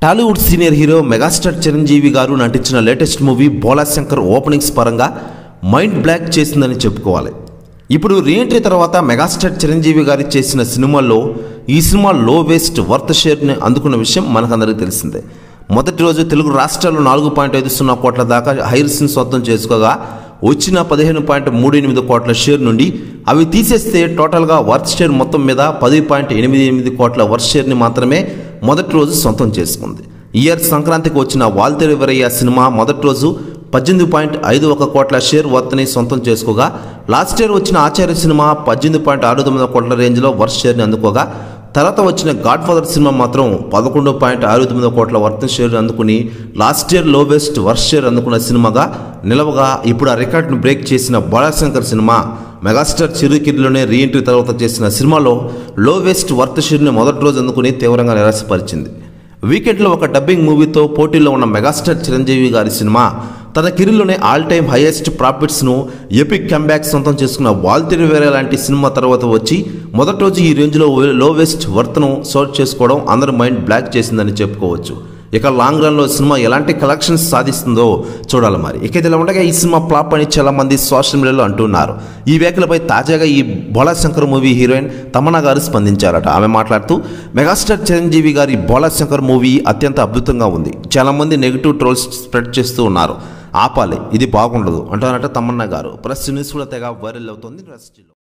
Tollywood senior hero megastar Chiranjeevi గారు నటించిన latest movie Bhola Shankar openings పరంగా మైండ్ బ్లాక్ చేసిందని చెప్పుకోవాలి ఇప్పుడు రీఎంట్రీ తర్వాత మెగాస్టార్ చిరంజీవి గారు చేసిన సినిమాల్లో ఈ సినిమా లో వేస్ట్ వర్త్ షేర్ని అందుకున్న విషయం మనకందరికీ తెలిసిందే మొదటి రోజు తెలుగు రాష్ట్రాల్లో నాలుగు పాయింట్ ఐదు సున్నా కోట్ల దాకా హైర్స్ని సొంతం చేసుకోగా వచ్చిన పదిహేను పాయింట్ మూడు ఎనిమిది కోట్ల షేర్ నుండి అవి తీసేస్తే టోటల్గా వర్త్ షేర్ మొత్తం మీద పది పాయింట్ ఎనిమిది ఎనిమిది కోట్ల వర్త్ షేర్ని మాత్రమే మొదటి రోజు సొంతం చేసుకుంది ఇయర్ సంక్రాంతికి వచ్చిన వాల్తెరి వీరయ్య సినిమా మొదటి రోజు పద్దెనిమిది పాయింట్ ఐదు ఒక కోట్ల షేర్ వర్త్ని సొంతం చేసుకోగా లాస్ట్ ఇయర్ వచ్చిన ఆచార్య సినిమా పద్దెనిమిది పాయింట్ ఆరు తొమ్మిది కోట్ల రేంజ్లో వర్త్ షేర్ని అందుకోగా తర్వాత వచ్చిన గాడ్ ఫాదర్ సినిమా మాత్రం పదకొండు పాయింట్ ఆరు తొమ్మిది కోట్ల వర్త్ షేర్ అందుకుని last year lowest worth share అందుకున్న సినిమాగా నిలవగా ఇప్పుడు ఆ రికార్డును బ్రేక్ చేసిన బాలాశంకర్ సినిమా మెగాస్టార్ చిరుకిరిలోనే రీఎంట్రీ తర్వాత చేసిన సినిమాలో లోవెస్ట్ వర్త్ షేర్ని మొదటి రోజు అందుకుని తీవ్రంగా నిరాశపరిచింది వీకెండ్లో ఒక డబ్బింగ్ మూవీతో పోటీలో ఉన్న మెగాస్టార్ చిరంజీవి గారి సినిమా తన కెరీర్లోనే ఆల్ టైమ్ హైయెస్ట్ ప్రాఫిట్స్ను ఎపిక్ కంబ్యాక్ సొంతం చేసుకున్న వాల్తెరి వేరే లాంటి సినిమా తర్వాత వచ్చి మొదటి రోజు ఈ రేంజ్లో లోవెస్ట్ వర్త్ను సోర్ట్ చేసుకోవడం అందరి మైండ్ బ్లాక్ చేసిందని చెప్పుకోవచ్చు ఇక లాంగ్ రన్లో సినిమా ఎలాంటి కలెక్షన్స్ సాధిస్తుందో చూడాలి మరి ఇక ఇలా ఉండగా ఈ సినిమా ఫ్లాప్ అని చాలా మంది సోషల్ మీడియాలో అంటున్నారు ఈ వ్యాఖ్యలపై తాజాగా ఈ బోలాశంకర్ మూవీ హీరోయిన్ తమన్నా గారు స్పందించారట ఆమె మాట్లాడుతూ మెగాస్టార్ చిరంజీవి గారి బోలాశంకర్ మూవీ అత్యంత అద్భుతంగా ఉంది చాలా మంది నెగిటివ్ ట్రోల్స్ స్ప్రెడ్ చేస్తూ ఉన్నారు ఆపాలి ఇది బాగుండదు అంటున్నారట తమన్నా గారు ప్రెస్ న్యూస్ కూడా తెగ వైరల్ అవుతుంది ప్రెస్